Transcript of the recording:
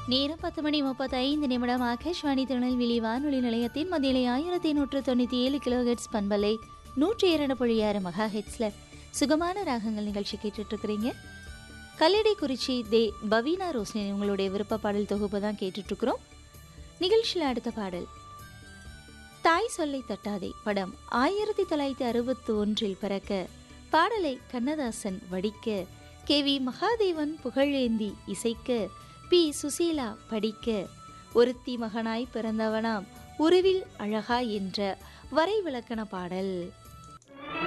நேரம் பத்து மணி முப்பத்தைந்து நிமிடம் ஆகாஷ்வாணி திருநெல்வேலி வானொலி நிலையத்தின் மதியிலே ஆயிரத்தி நூற்று தொண்ணூற்றி ஏழு கிலோ ஹெட்ஸ் பண்பலை நூற்றி இரண்டு புள்ளி ஆறு மெகா ஹெட்ஸில் சுகமான ராகங்கள் நிகழ்ச்சி கேட்டுட்டு இருக்கிறீங்க கல்லடை குறிச்சி தே பவீனா ரோஸ்னி உங்களுடைய விருப்ப பாடல் தொகுப்பு தான் கேட்டுட்ருக்குறோம் நிகழ்ச்சியில் அடுத்த பாடல் தாய் சொல்லை தட்டாதே படம் ஆயிரத்தி தொள்ளாயிரத்தி அறுபத்தி ஒன்றில் பிறக்க பாடலை கண்ணதாசன் வடிக்க கே வி மகாதேவன் புகழேந்தி இசைக்க பி சுசீலா படிக்க ஒருத்தி மகனாய் பிறந்தவனாம் உருவில் அழகா என்ற வரை விளக்கண பாடல்